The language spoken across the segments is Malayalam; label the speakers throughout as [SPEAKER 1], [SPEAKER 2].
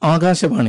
[SPEAKER 1] ആകാശവാണി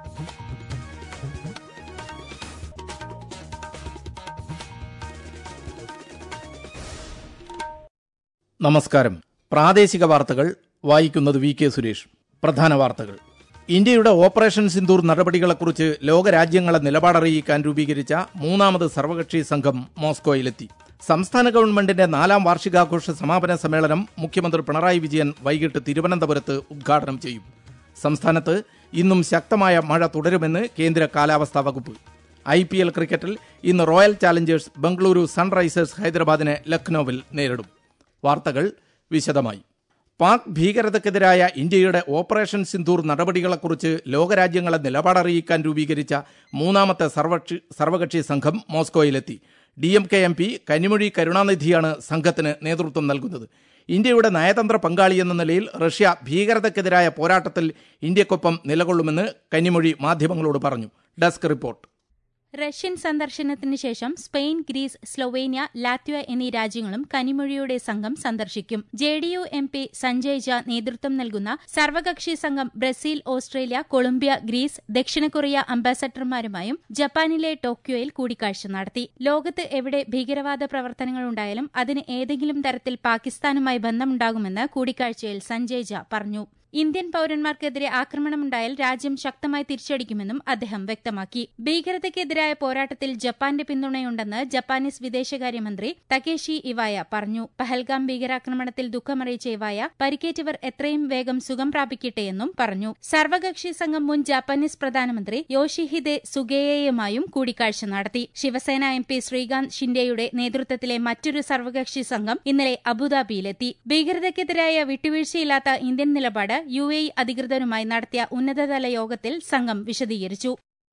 [SPEAKER 1] നമസ്കാരം പ്രാദേശിക വാർത്തകൾ വായിക്കുന്നത് വി കെ സുരേഷ് പ്രധാന വാർത്തകൾ ഇന്ത്യയുടെ ഓപ്പറേഷൻ സിന്ദൂർ നടപടികളെക്കുറിച്ച് ലോകരാജ്യങ്ങളെ നിലപാടറിയിക്കാൻ രൂപീകരിച്ച മൂന്നാമത് സർവകക്ഷി സംഘം മോസ്കോയിലെത്തി സംസ്ഥാന ഗവൺമെന്റിന്റെ നാലാം വാർഷികാഘോഷ സമാപന സമ്മേളനം മുഖ്യമന്ത്രി പിണറായി വിജയൻ വൈകിട്ട് തിരുവനന്തപുരത്ത് ഉദ്ഘാടനം ചെയ്യും സംസ്ഥാനത്ത് ഇന്നും ശക്തമായ മഴ തുടരുമെന്ന് കേന്ദ്ര കാലാവസ്ഥാ വകുപ്പ് ഐ പി എൽ ക്രിക്കറ്റിൽ ഇന്ന് റോയൽ ചാലഞ്ചേഴ്സ് ബംഗളൂരു സൺറൈസേഴ്സ് ഹൈദരാബാദിനെ ലക്നൌവിൽ നേരിടും വാർത്തകൾ വിശദമായി പാക് ഭീകരതയ്ക്കെതിരായ ഇന്ത്യയുടെ ഓപ്പറേഷൻ സിന്ദൂർ നടപടികളെക്കുറിച്ച് ലോകരാജ്യങ്ങളെ നിലപാടറിയിക്കാൻ രൂപീകരിച്ച മൂന്നാമത്തെ സർവകക്ഷി സർവകക്ഷി സംഘം മോസ്കോയിലെത്തി D M K M P Kanimozhi കരുണാനിധിയാണ് സംഘത്തിന് നേതൃത്വം നൽകുന്നത് ഇന്ത്യയുടെ നയതന്ത്ര പങ്കാളി എന്ന നിലയിൽ റഷ്യ ഭീകരതയ്ക്കെതിരായ പോരാട്ടത്തിൽ ഇന്ത്യക്കൊപ്പം നിലകൊള്ളുമെന്ന് കനിമൊഴി മാധ്യമങ്ങളോട് പറഞ്ഞു ഡെസ്ക് റിപ്പോർട്ട്
[SPEAKER 2] റഷ്യൻ സന്ദർശനത്തിന് ശേഷം സ്പെയിൻ ഗ്രീസ് സ്ലൊവേനിയ ലാത്വ എന്നീ രാജ്യങ്ങളും കനിമൊഴിയുടെ സംഘം സന്ദർശിക്കും J D U M P Sanjay Jha നേതൃത്വം നൽകുന്ന സർവകക്ഷി സംഘം ബ്രസീൽ ഓസ്ട്രേലിയ കൊളംബിയ ഗ്രീസ് ദക്ഷിണ കൊറിയ അംബാസഡർമാരുമായും ജപ്പാനിലെ ടോക്കിയോയിൽ കൂടിക്കാഴ്ച നടത്തി ലോകത്ത് എവിടെ ഭീകരവാദ പ്രവർത്തനങ്ങളുണ്ടായാലും അതിന് ഏതെങ്കിലും തരത്തിൽ പാകിസ്ഥാനുമായി ബന്ധമുണ്ടാകുമെന്ന് കൂടിക്കാഴ്ചയിൽ സഞ്ജയ് ജ പറഞ്ഞു ഇന്ത്യൻ പൌരന്മാർക്കെതിരെ ആക്രമണമുണ്ടായാൽ രാജ്യം ശക്തമായി തിരിച്ചടിക്കുമെന്നും അദ്ദേഹം വ്യക്തമാക്കി ഭീകരതയ്ക്കെതിരായ പോരാട്ടത്തിൽ ജപ്പാന്റെ പിന്തുണയുണ്ടെന്ന് ജപ്പാനീസ് വിദേശകാര്യമന്ത്രി തകേഷി ഇവായ പറഞ്ഞു പഹൽഗാം ഭീകരാക്രമണത്തിൽ ദുഃഖമറിയിച്ച ഇവായ പരിക്കേറ്റവർ എത്രയും വേഗം സുഖം പ്രാപിക്കട്ടെയെന്നും പറഞ്ഞു സർവകക്ഷി സംഘം മുൻ ജാപ്പാനീസ് പ്രധാനമന്ത്രി യോഷിഹിദെ സുഗേയയുമായും കൂടിക്കാഴ്ച നടത്തി ശിവസേന എം പി ശ്രീകാന്ത് ഷിൻഡെയുടെ നേതൃത്വത്തിലെ മറ്റൊരു സർവകക്ഷി സംഘം ഇന്നലെ അബുദാബിയിലെത്തി ഭീകരതയ്ക്കെതിരായ വിട്ടുവീഴ്ചയില്ലാത്ത ഇന്ത്യൻ നിലപാട് യു എ അധികൃതരുമായി നടത്തിയ ഉന്നതതല യോഗത്തിൽ സംഘം വിശദീകരിച്ചു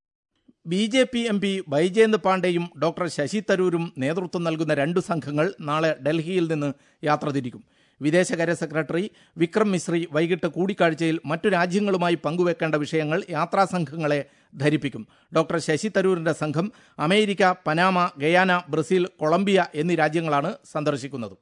[SPEAKER 1] B J P M P Baijayant പാണ്ഡെയും ഡോക്ടർ ശശി തരൂരും നേതൃത്വം നൽകുന്ന രണ്ടു സംഘങ്ങൾ നാളെ ഡൽഹിയിൽ നിന്ന് യാത്ര തിരിക്കും വിദേശകാര്യ സെക്രട്ടറി വിക്രം മിശ്രി വൈകിട്ട് കൂടിക്കാഴ്ചയിൽ മറ്റു രാജ്യങ്ങളുമായി പങ്കുവെക്കേണ്ട വിഷയങ്ങൾ യാത്രാ സംഘങ്ങളെ ധരിപ്പിക്കും ഡോക്ടർ ശശി തരൂരിന്റെ സംഘം America Panama Guyana Brazil Colombia എന്നീ രാജ്യങ്ങളാണ് സന്ദർശിക്കുന്നത്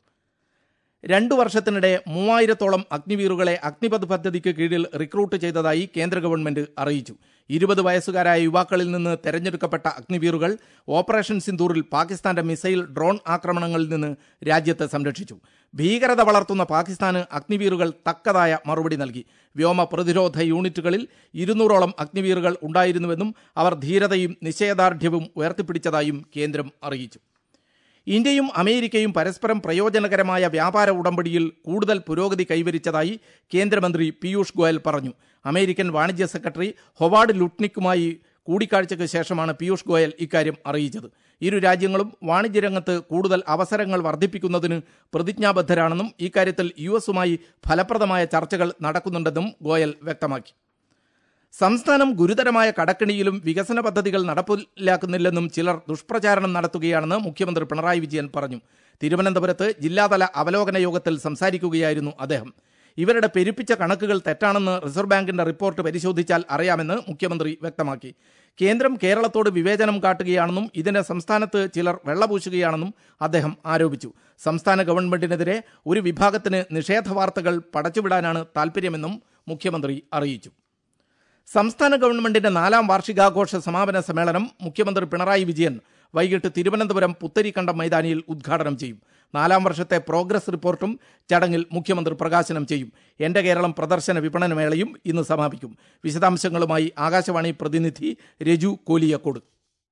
[SPEAKER 1] രണ്ടു വർഷത്തിനിടെ മൂവായിരത്തോളം അഗ്നിവീറുകളെ അഗ്നിപഥ് പദ്ധതിക്ക് കീഴിൽ റിക്രൂട്ട് ചെയ്തതായി കേന്ദ്ര ഗവൺമെന്റ് അറിയിച്ചു ഇരുപത് വയസ്സുകാരായ യുവാക്കളിൽ നിന്ന് തെരഞ്ഞെടുക്കപ്പെട്ട അഗ്നിവീറുകൾ ഓപ്പറേഷൻ സിന്ദൂറിൽ പാകിസ്ഥാന്റെ മിസൈൽ ഡ്രോൺ ആക്രമണങ്ങളിൽ നിന്ന് രാജ്യത്തെ സംരക്ഷിച്ചു ഭീകരത വളർത്തുന്ന പാകിസ്ഥാന് അഗ്നിവീറുകൾ തക്കതായ മറുപടി നൽകി വ്യോമ പ്രതിരോധ യൂണിറ്റുകളിൽ ഇരുന്നൂറോളം അഗ്നിവീറുകൾ ഉണ്ടായിരുന്നുവെന്നും അവർ ധീരതയും നിശ്ചയദാർഢ്യവും ഉയർത്തിപ്പിടിച്ചതായും കേന്ദ്രം അറിയിച്ചു ഇന്ത്യയും അമേരിക്കയും പരസ്പരം പ്രയോജനകരമായ വ്യാപാര ഉടമ്പടിയിൽ കൂടുതൽ പുരോഗതി കൈവരിച്ചതായി കേന്ദ്രമന്ത്രി പീയൂഷ് ഗോയൽ പറഞ്ഞു അമേരിക്കൻ വാണിജ്യ സെക്രട്ടറി ഹൊവാർഡ് ലുട്നിക്കുമായി കൂടിക്കാഴ്ചയ്ക്ക് ശേഷമാണ് പീയൂഷ് ഗോയൽ ഇക്കാര്യം അറിയിച്ചത് ഇരു രാജ്യങ്ങളും വാണിജ്യരംഗത്ത് കൂടുതൽ അവസരങ്ങൾ വർദ്ധിപ്പിക്കുന്നതിന് പ്രതിജ്ഞാബദ്ധരാണെന്നും ഇക്കാര്യത്തിൽ യു എസുമായി ഫലപ്രദമായ ചർച്ചകൾ നടക്കുന്നുണ്ടെന്നും ഗോയൽ വ്യക്തമാക്കി സംസ്ഥാനം ഗുരുതരമായ കടക്കിണിയിലും വികസന പദ്ധതികൾ നടപ്പിലാക്കുന്നില്ലെന്നും ചിലർ ദുഷ്പ്രചാരണം നടത്തുകയാണെന്ന് മുഖ്യമന്ത്രി പിണറായി വിജയൻ പറഞ്ഞു തിരുവനന്തപുരത്ത് ജില്ലാതല അവലോകന യോഗത്തിൽ സംസാരിക്കുകയായിരുന്നു അദ്ദേഹം ഇവരുടെ പെരുപ്പിച്ച കണക്കുകൾ തെറ്റാണെന്ന് റിസർവ് ബാങ്കിന്റെ റിപ്പോർട്ട് പരിശോധിച്ചാൽ അറിയാമെന്ന് മുഖ്യമന്ത്രി വ്യക്തമാക്കി കേന്ദ്രം കേരളത്തോട് വിവേചനം കാട്ടുകയാണെന്നും ഇതിന് സംസ്ഥാനത്ത് ചിലർ വെള്ളപൂശുകയാണെന്നും അദ്ദേഹം ആരോപിച്ചു സംസ്ഥാന ഗവൺമെന്റിനെതിരെ ഒരു വിഭാഗത്തിന് നിഷേധ വാർത്തകൾ പടച്ചുവിടാനാണ് താൽപര്യമെന്നും മുഖ്യമന്ത്രി അറിയിച്ചു സംസ്ഥാന ഗവൺമെന്റിന്റെ നാലാം വാർഷികാഘോഷ സമാപന സമ്മേളനം മുഖ്യമന്ത്രി പിണറായി വിജയൻ വൈകിട്ട് തിരുവനന്തപുരം പുത്തരിക്കണ്ടം മൈതാനിയിൽ ഉദ്ഘാടനം ചെയ്യും നാലാം വർഷത്തെ പ്രോഗ്രസ് റിപ്പോർട്ടും ചടങ്ങിൽ മുഖ്യമന്ത്രി പ്രകാശനം ചെയ്യും എന്റെ കേരളം പ്രദർശന വിപണനമേളയും ഇന്ന് സമാപിക്കും വിശദാംശങ്ങളുമായി ആകാശവാണി പ്രതിനിധി രജു കോലിയക്കോട്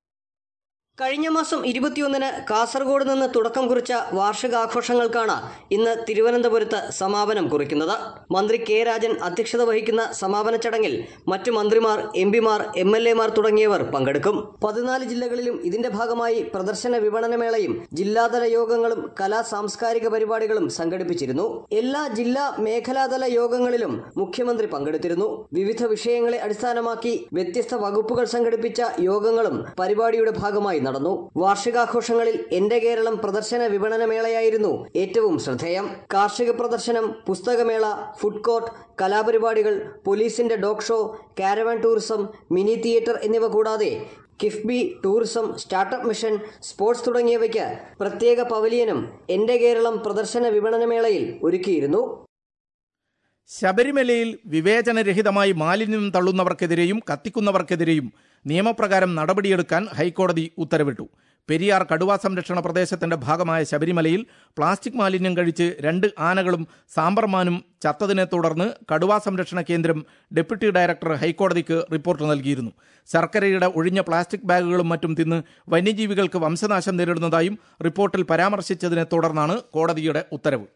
[SPEAKER 3] കഴിഞ്ഞ മാസം ഇരുപത്തിയൊന്നിന് കാസർഗോഡ് നിന്ന് തുടക്കം കുറിച്ച വാർഷികാഘോഷങ്ങൾക്കാണ് ഇന്ന് തിരുവനന്തപുരത്ത് സമാപനം കുറിക്കുന്നത് മന്ത്രി കെ രാജൻ അധ്യക്ഷത വഹിക്കുന്ന സമാപന ചടങ്ങിൽ മറ്റു മന്ത്രിമാർ എം പിമാർ എം എൽ എമാർ തുടങ്ങിയവർ പങ്കെടുക്കും പതിനാല് ജില്ലകളിലും ഇതിന്റെ ഭാഗമായി പ്രദർശന വിപണനമേളയും ജില്ലാതല യോഗങ്ങളും കലാ സാംസ്കാരിക പരിപാടികളും സംഘടിപ്പിച്ചിരുന്നു എല്ലാ ജില്ലാ മേഖലാതല യോഗങ്ങളിലും മുഖ്യമന്ത്രി പങ്കെടുത്തിരുന്നു വിവിധ വിഷയങ്ങളെ അടിസ്ഥാനമാക്കി വ്യത്യസ്ത വകുപ്പുകൾ സംഘടിപ്പിച്ച യോഗങ്ങളും പരിപാടിയുടെ ഭാഗമായി നടന്നു വാർഷികാഘോഷങ്ങളിൽ എന്റെ കേരളം പ്രദർശന വിപണനമേളയായിരുന്നു ഏറ്റവും ശ്രദ്ധേയം കാർഷിക പ്രദർശനം പുസ്തകമേള ഫുഡ് കോർട്ട് കലാപരിപാടികൾ പോലീസിന്റെ dog show caravan tourism mini theatre എന്നിവ കൂടാതെ KIIFB tourism startup mission sports തുടങ്ങിയവയ്ക്ക് പ്രത്യേക പവലിയനും എന്റെ കേരളം പ്രദർശന വിപണനമേളയിൽ ഒരുക്കിയിരുന്നു
[SPEAKER 1] ശബരിമലയിൽ വിവേചനരഹിതമായി മാലിന്യം തള്ളുന്നവർക്കെതിരെയും കത്തിക്കുന്നവർക്കെതിരെയും നിയമപ്രകാരം നടപടിയെടുക്കാൻ ഹൈക്കോടതി ഉത്തരവിട്ടു പെരിയാർ കടുവാ സംരക്ഷണ പ്രദേശത്തിന്റെ ഭാഗമായ ശബരിമലയിൽ പ്ലാസ്റ്റിക് മാലിന്യം കഴിച്ച് രണ്ട് ആനകളും സാമ്പർമാനും ചത്തതിനെ തുടർന്ന് കടുവാ സംരക്ഷണ കേന്ദ്രം ഡെപ്യൂട്ടി ഡയറക്ടർ ഹൈക്കോടതിക്ക് റിപ്പോർട്ട് നൽകിയിരുന്നു ശർക്കരയുടെ ഒഴിഞ്ഞ പ്ലാസ്റ്റിക് ബാഗുകളും മറ്റും തിന്ന് വന്യജീവികൾക്ക് വംശനാശം നേരിടുന്നതായും റിപ്പോർട്ടിൽ പരാമർശിച്ചതിനെ തുടർന്നാണ് കോടതിയുടെ ഉത്തരവ്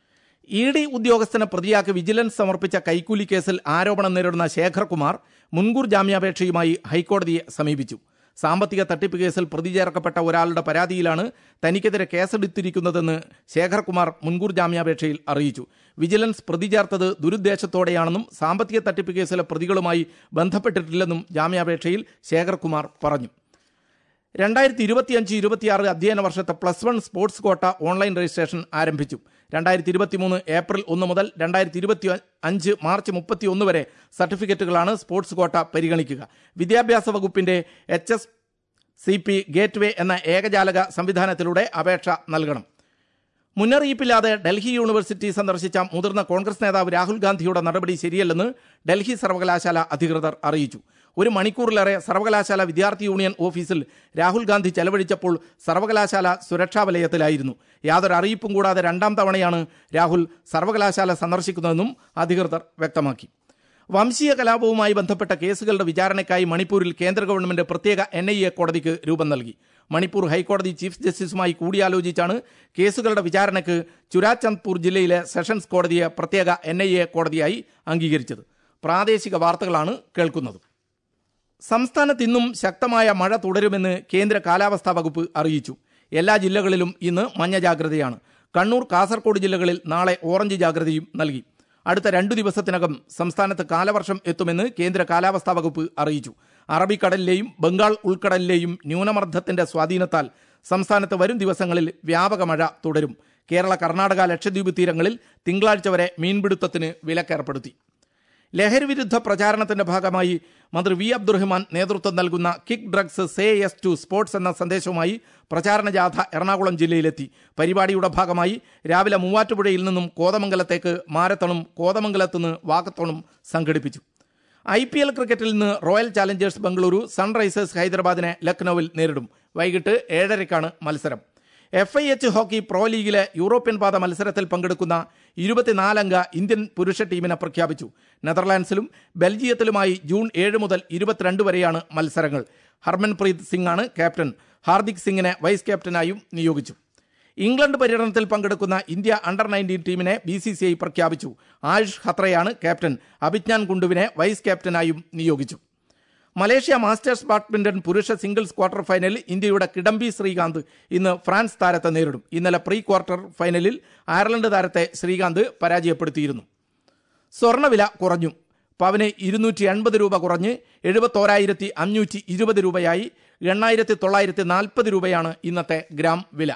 [SPEAKER 1] ഇ ഡി ഉദ്യോഗസ്ഥനെ പ്രതിയാക്കി വിജിലൻസ് സമർപ്പിച്ച കൈക്കൂലി കേസിൽ ആരോപണം നേരിടുന്ന ശേഖർകുമാർ മുൻകൂർ ജാമ്യാപേക്ഷയുമായി ഹൈക്കോടതിയെ സമീപിച്ചു സാമ്പത്തിക തട്ടിപ്പ് കേസിൽ പ്രതി ചേർക്കപ്പെട്ട ഒരാളുടെ പരാതിയിലാണ് തനിക്കെതിരെ കേസെടുത്തിരിക്കുന്നതെന്ന് ശേഖർകുമാർ മുൻകൂർ ജാമ്യാപേക്ഷയിൽ അറിയിച്ചു വിജിലൻസ് പ്രതി ചേർത്തത് ദുരുദ്ദേശത്തോടെയാണെന്നും സാമ്പത്തിക തട്ടിപ്പ് കേസിലെ പ്രതികളുമായി ബന്ധപ്പെട്ടിട്ടില്ലെന്നും ജാമ്യാപേക്ഷയിൽ ശേഖർകുമാർ പറഞ്ഞു രണ്ടായിരത്തി ഇരുപത്തിയഞ്ച് ഇരുപത്തിയാറ് അധ്യയന വർഷത്തെ plus one sports quota online registration ആരംഭിച്ചു രണ്ടായിരത്തി ഇരുപത്തിമൂന്ന് ഏപ്രിൽ ഒന്ന് മുതൽ രണ്ടായിരത്തി ഇരുപത്തി അഞ്ച് മാർച്ച് മുപ്പത്തി ഒന്ന് വരെ സർട്ടിഫിക്കറ്റുകളാണ് സ്പോർട്സ് കോട്ട പരിഗണിക്കുക വിദ്യാഭ്യാസ വകുപ്പിന്റെ H S C P gateway എന്ന ഏകജാലക സംവിധാനത്തിലൂടെ അപേക്ഷ നൽകണം മുന്നറിയിപ്പില്ലാതെ ഡൽഹി യൂണിവേഴ്സിറ്റി സന്ദർശിച്ച മുതിർന്ന കോൺഗ്രസ് നേതാവ് രാഹുൽ ഗാന്ധിയുടെ നടപടി ശരിയല്ലെന്ന് ഡൽഹി സർവകലാശാല അധികൃതർ അറിയിച്ചു ഒരു മണിക്കൂറിലേറെ സർവകലാശാല വിദ്യാർത്ഥി യൂണിയൻ ഓഫീസിൽ രാഹുൽ ഗാന്ധി ചെലവഴിച്ചപ്പോൾ സർവകലാശാല സുരക്ഷാ വലയത്തിലായിരുന്നു യാതൊരു അറിയിപ്പും കൂടാതെ രണ്ടാം തവണയാണ് രാഹുൽ സർവകലാശാല സന്ദർശിക്കുന്നതെന്നും അധികൃതർ വ്യക്തമാക്കി വംശീയ കലാപവുമായി ബന്ധപ്പെട്ട കേസുകളുടെ വിചാരണയ്ക്കായി മണിപ്പൂരിൽ കേന്ദ്ര ഗവൺമെന്റ് പ്രത്യേക എൻ ഐ എ കോടതിക്ക് രൂപം നൽകി മണിപ്പൂർ ഹൈക്കോടതി ചീഫ് ജസ്റ്റിസുമായി കൂടിയാലോചിച്ചാണ് കേസുകളുടെ വിചാരണയ്ക്ക് ചുരാചന്ദ്പൂർ ജില്ലയിലെ സെഷൻസ് കോടതിയെ പ്രത്യേക എൻ ഐ എ കോടതിയായി അംഗീകരിച്ചത് പ്രാദേശിക വാർത്തകളാണ് കേൾക്കുന്നത് സംസ്ഥാനത്ത് ഇന്നും ശക്തമായ മഴ തുടരുമെന്ന് കേന്ദ്ര കാലാവസ്ഥാ വകുപ്പ് അറിയിച്ചു എല്ലാ ജില്ലകളിലും ഇന്ന് മഞ്ഞ ജാഗ്രതയാണ് കണ്ണൂർ കാസർഗോഡ് ജില്ലകളിൽ നാളെ ഓറഞ്ച് ജാഗ്രതയും നൽകി അടുത്ത രണ്ടു ദിവസത്തിനകം സംസ്ഥാനത്ത് കാലവർഷം എത്തുമെന്ന് കേന്ദ്ര കാലാവസ്ഥാ വകുപ്പ് അറിയിച്ചു അറബിക്കടലിലെയും ബംഗാൾ ഉൾക്കടലിലെയും ന്യൂനമർദ്ദത്തിന്റെ സ്വാധീനത്താൽ സംസ്ഥാനത്ത് വരും ദിവസങ്ങളിൽ വ്യാപക മഴ തുടരും കേരള കർണാടക ലക്ഷദ്വീപ് തീരങ്ങളിൽ തിങ്കളാഴ്ച വരെ മീൻപിടുത്തത്തിന് വിലക്കേർപ്പെടുത്തി ലഹരി വിരുദ്ധ പ്രചാരണത്തിന്റെ ഭാഗമായി മന്ത്രി വി അബ്ദുറഹ്മാൻ നേതൃത്വം നൽകുന്ന kick drugs say yes to sports എന്ന സന്ദേശവുമായി പ്രചാരണ ജാഥ എറണാകുളം ജില്ലയിലെത്തി പരിപാടിയുടെ ഭാഗമായി രാവിലെ മൂവാറ്റുപുഴയിൽ നിന്നും കോതമംഗലത്തേക്ക് മാരത്തണും കോതമംഗലത്ത് നിന്ന് വാക്കത്തോണും സംഘടിപ്പിച്ചു ഐ പി എൽ ക്രിക്കറ്റിൽ നിന്ന് റോയൽ ചാലഞ്ചേഴ്സ് ബംഗളൂരു സൺറൈസേഴ്സ് ഹൈദരാബാദിനെ ലക്നൌവിൽ നേരിടും വൈകിട്ട് ഏഴരയ്ക്കാണ് മത്സരം F I H hockey pro ലീഗിലെ യൂറോപ്യൻ പാത മത്സരത്തിൽ പങ്കെടുക്കുന്ന ഇരുപത്തിനാലംഗ ഇന്ത്യൻ പുരുഷ ടീമിനെ പ്രഖ്യാപിച്ചു നെതർലാൻഡ്സിലും ബെൽജിയത്തിലുമായി ജൂൺ ഏഴ് മുതൽ ഇരുപത്തിരണ്ട് വരെയാണ് മത്സരങ്ങൾ ഹർമൻപ്രീത് സിംഗ് ആണ് ക്യാപ്റ്റൻ ഹാർദിക് സിംഗിനെ വൈസ് ക്യാപ്റ്റനായും നിയോഗിച്ചു ഇംഗ്ലണ്ട് പര്യടനത്തിൽ പങ്കെടുക്കുന്ന ഇന്ത്യ അണ്ടർ നയൻറ്റീൻ ടീമിനെ ബി സി സി ഐ പ്രഖ്യാപിച്ചു ആയുഷ് ഖത്രയാണ് ക്യാപ്റ്റൻ അഭിജ്ഞാൻ കുണ്ടുവിനെ വൈസ് ക്യാപ്റ്റനായും നിയോഗിച്ചു മലേഷ്യ മാസ്റ്റേഴ്സ് ബാഡ്മിന്റൺ പുരുഷ സിംഗിൾസ് ക്വാർട്ടർ ഫൈനലിൽ ഇന്ത്യയുടെ കിഡംബി ശ്രീകാന്ത് ഇന്ന് ഫ്രാൻസ് താരത്തെ നേരിടും ഇന്നലെ പ്രീ ക്വാർട്ടർ ഫൈനലിൽ അയർലൻഡ് താരത്തെ ശ്രീകാന്ത് പരാജയപ്പെടുത്തിയിരുന്നു സ്വർണ്ണവില കുറഞ്ഞു പവന് ഇരുന്നൂറ്റി എൺപത് രൂപ കുറഞ്ഞ് എഴുപത്തോരായിരത്തി അഞ്ഞൂറ്റി ഇരുപത് രൂപയായി എണ്ണായിരത്തി തൊള്ളായിരത്തി നാൽപ്പത് രൂപയാണ് ഇന്നത്തെ ഗ്രാം വില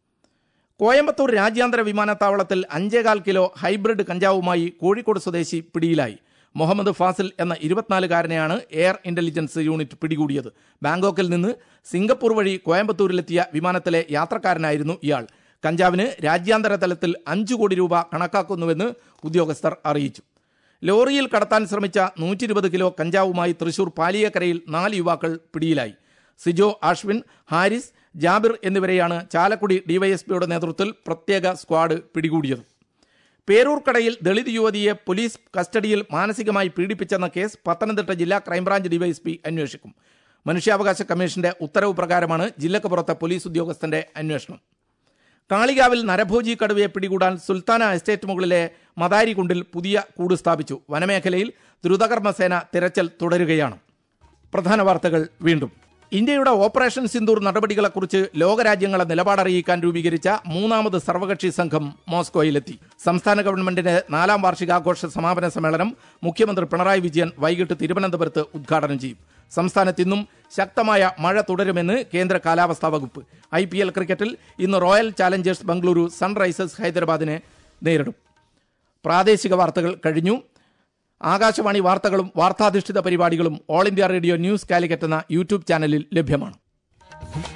[SPEAKER 1] കോയമ്പത്തൂർ രാജ്യാന്തര വിമാനത്താവളത്തിൽ അഞ്ചേകാൽ കിലോ ഹൈബ്രിഡ് കഞ്ചാവുമായി കോഴിക്കോട് സ്വദേശി പിടിയിലായി മുഹമ്മദ് ഫാസിൽ എന്ന ഇരുപത്തിനാലുകാരനെയാണ് എയർ ഇന്റലിജൻസ് യൂണിറ്റ് പിടികൂടിയത് ബാങ്കോക്കിൽ നിന്ന് സിംഗപ്പൂർ വഴി കോയമ്പത്തൂരിലെത്തിയ വിമാനത്തിലെ യാത്രക്കാരനായിരുന്നു ഇയാൾ കഞ്ചാവിന് രാജ്യാന്തര തലത്തിൽ അഞ്ചു കോടി രൂപ കണക്കാക്കുന്നുവെന്ന് ഉദ്യോഗസ്ഥർ അറിയിച്ചു ലോറിയിൽ കടത്താൻ ശ്രമിച്ച നൂറ്റി ഇരുപത് കിലോ കഞ്ചാവുമായി തൃശൂർ പാലിയക്കരയിൽ നാല് യുവാക്കൾ പിടിയിലായി സിജോ ആഷ്വിൻ ഹാരിസ് ജാബിർ എന്നിവരെയാണ് ചാലക്കുടി ഡിവൈഎസ്പിയുടെ നേതൃത്വത്തിൽ പ്രത്യേക സ്ക്വാഡ് പിടികൂടിയത് പേരൂർക്കടയിൽ ദളിത് യുവതിയെ പോലീസ് കസ്റ്റഡിയിൽ മാനസികമായി പീഡിപ്പിച്ചെന്ന കേസ് പത്തനംതിട്ട ജില്ലാ ക്രൈംബ്രാഞ്ച് ഡിവൈഎസ്പി അന്വേഷിക്കും മനുഷ്യാവകാശ കമ്മീഷന്റെ ഉത്തരവ് പ്രകാരമാണ് ജില്ലക്ക് പുറത്തെ പോലീസ് ഉദ്യോഗസ്ഥന്റെ അന്വേഷണം കാളികാവിൽ നരഭോജി കടുവയെ പിടികൂടാൻ സുൽത്താന എസ്റ്റേറ്റ് മുകളിലെ മദാരികുണ്ടിൽ പുതിയ കൂട് സ്ഥാപിച്ചു വനമേഖലയിൽ ദ്രുതകർമ്മസേന തിരച്ചിൽ തുടരുകയാണ് പ്രധാന വാർത്തകൾ വീണ്ടും ഇന്ത്യയുടെ ഓപ്പറേഷൻ സിന്ദൂർ നടപടികളെക്കുറിച്ച് ലോകരാജ്യങ്ങളെ നിലപാടറിയിക്കാൻ രൂപീകരിച്ച മൂന്നാമത് സർവകക്ഷി സംഘം മോസ്കോയിലെത്തി സംസ്ഥാന ഗവൺമെന്റിന്റെ നാലാം വാർഷികാഘോഷ സമാപന സമ്മേളനം മുഖ്യമന്ത്രി പിണറായി വിജയൻ വൈകിട്ട് തിരുവനന്തപുരത്ത് ഉദ്ഘാടനം ചെയ്യും സംസ്ഥാനത്ത് ഇന്നും ശക്തമായ മഴ തുടരുമെന്ന് കേന്ദ്ര കാലാവസ്ഥാ വകുപ്പ് ഐ പി എൽ ക്രിക്കറ്റിൽ ഇന്ന് റോയൽ ചാലഞ്ചേഴ്സ് ബംഗളൂരു സൺറൈസേഴ്സ് ഹൈദരാബാദിനെ നേരിടും പ്രാദേശിക വാർത്തകൾ കഴിഞ്ഞു ആകാശവാണി വാർത്തകളും വാർത്താധിഷ്ഠിത പരിപാടികളും All India Radio News Calicut എന്ന യൂട്യൂബ് ചാനലിൽ ലഭ്യമാണ്